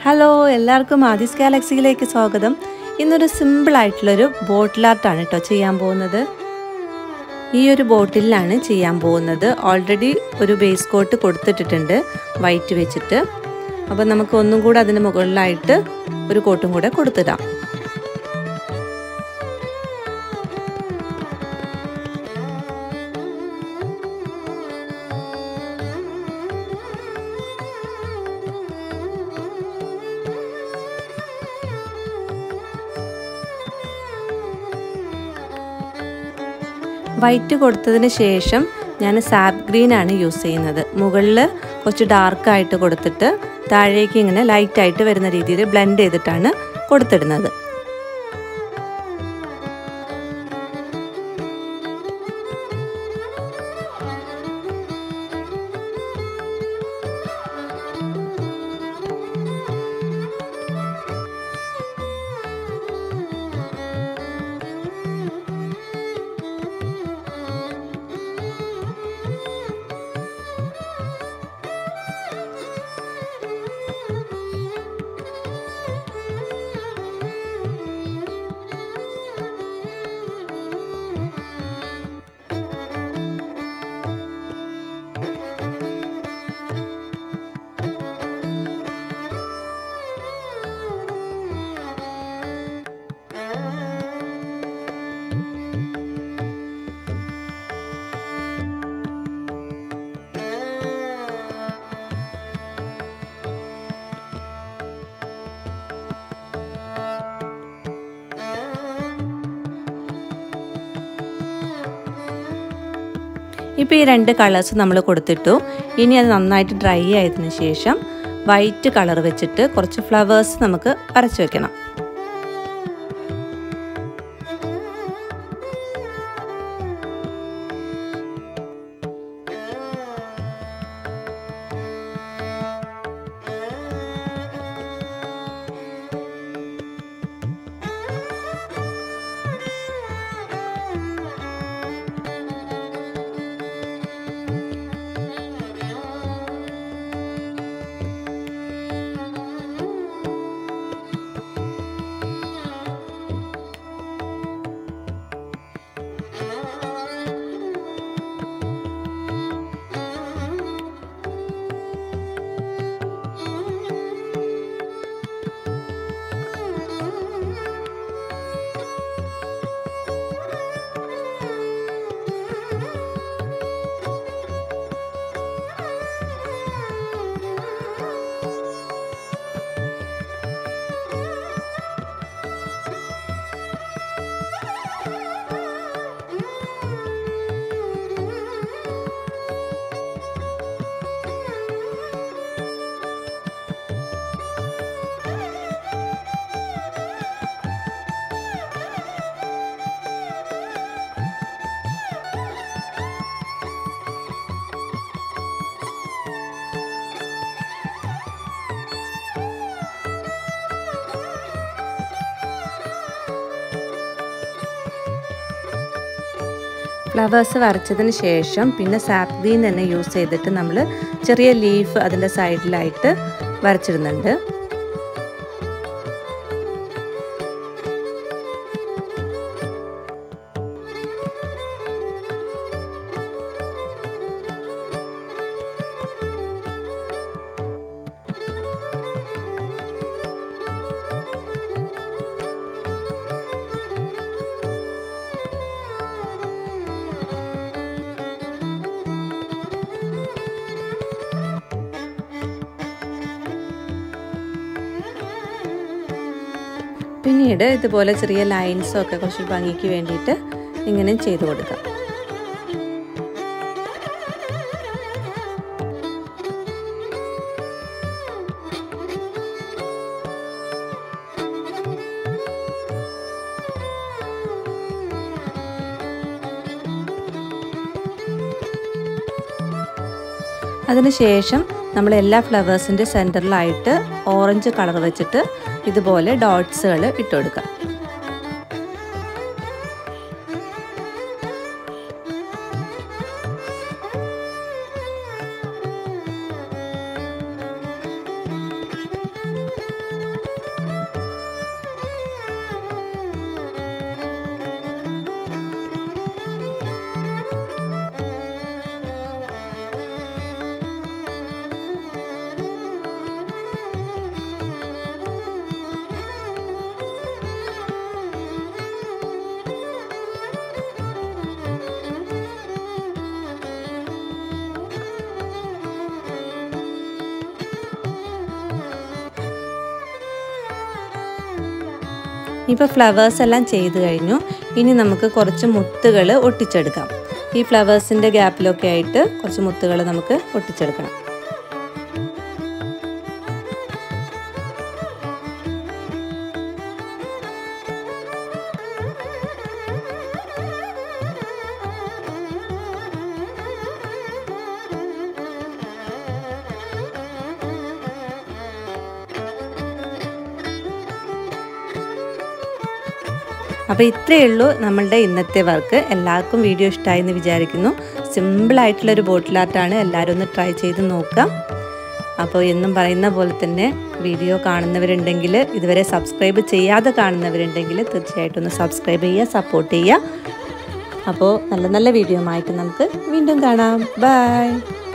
hello എല്ലാവർക്കും ആദിസ് ഗാലക്സിയിലേക്ക് സ്വാഗതം ഇന്നൊരു സിമ്പിൾ ആയിട്ടുള്ളൊരു ബോട്ടിൽ ആർട്ടാണ് കേട്ടോ ചെയ്യാൻ പോകുന്നത് ഈ ഒരു ബോട്ടിലാണ് ചെയ്യാൻ പോകുന്നത് ഓൾറെഡി ഒരു ബേസ് കോട്ട് കൊടുത്തിട്ടിട്ടുണ്ട് വൈറ്റ് വെച്ചിട്ട് അപ്പോൾ നമുക്ക് ഒന്നും കൂടെ അതിന് മുകളിലായിട്ട് ഒരു കോട്ടും കൂടെ കൊടുത്തിടാം വൈറ്റ് കൊടുത്തതിന് ശേഷം ഞാൻ സാപ്പ് ഗ്രീൻ ആണ് യൂസ് ചെയ്യുന്നത് മുകളിൽ കുറച്ച് ഡാർക്കായിട്ട് കൊടുത്തിട്ട് താഴേക്ക് ഇങ്ങനെ ലൈറ്റായിട്ട് വരുന്ന രീതിയിൽ ബ്ലെൻഡ് ചെയ്തിട്ടാണ് കൊടുത്തിടുന്നത് ഇപ്പോൾ ഈ രണ്ട് കളേഴ്സ് നമ്മൾ കൊടുത്തിട്ടു ഇനി അത് നന്നായിട്ട് ഡ്രൈ ആയതിനു ശേഷം വൈറ്റ് കളർ വെച്ചിട്ട് കുറച്ച് ഫ്ലവേഴ്സ് നമുക്ക് വരച്ച് വെക്കണം ഫ്ലവേഴ്സ് വരച്ചതിന് ശേഷം പിന്നെ സാപ്പ് ഗ്രീൻ തന്നെ യൂസ് ചെയ്തിട്ട് നമ്മൾ ചെറിയ ലീഫ് അതിൻ്റെ സൈഡിലായിട്ട് വരച്ചിടുന്നുണ്ട് പിന്നീട് ഇതുപോലെ ചെറിയ ലൈൻസോ ഒക്കെ കുറച്ച് ഭംഗിക്ക് വേണ്ടിയിട്ട് ഇങ്ങനെ ചെയ്തു കൊടുക്കാം അതിനുശേഷം നമ്മൾ എല്ലാ ഫ്ലവേഴ്സിൻ്റെ സെൻറ്ററിലായിട്ട് ഓറഞ്ച് കളർ വെച്ചിട്ട് ഇതുപോലെ ഡോട്ട്സുകൾ ഇട്ട് കൊടുക്കാം ഇപ്പോൾ ഫ്ലവേഴ്സ് എല്ലാം ചെയ്ത് കഴിഞ്ഞു ഇനി നമുക്ക് കുറച്ച് മുത്തുകൾ ഒട്ടിച്ചെടുക്കാം ഈ ഫ്ലവേഴ്സിൻ്റെ ഗ്യാപ്പിലൊക്കെ ആയിട്ട് കുറച്ച് മുത്തുകൾ നമുക്ക് ഒട്ടിച്ചെടുക്കണം അപ്പോൾ ഇത്രയേ ഉള്ളൂ നമ്മളുടെ ഇന്നത്തെ വർക്ക് എല്ലാവർക്കും വീഡിയോ ഇഷ്ടമായി എന്ന് വിചാരിക്കുന്നു സിമ്പിളായിട്ടുള്ളൊരു ബോട്ടിൽ ആർട്ടാണ് എല്ലാവരും ഒന്ന് ട്രൈ ചെയ്ത് നോക്കുക അപ്പോൾ എന്നും പറയുന്ന പോലെ തന്നെ വീഡിയോ കാണുന്നവരുണ്ടെങ്കിൽ ഇതുവരെ സബ്സ്ക്രൈബ് ചെയ്യാതെ കാണുന്നവരുണ്ടെങ്കിൽ തീർച്ചയായിട്ടും ഒന്ന് സബ്സ്ക്രൈബ് ചെയ്യുക സപ്പോർട്ട് ചെയ്യുക അപ്പോൾ നല്ല നല്ല വീഡിയോ ആയിട്ട് നമുക്ക് വീണ്ടും കാണാം ബൈ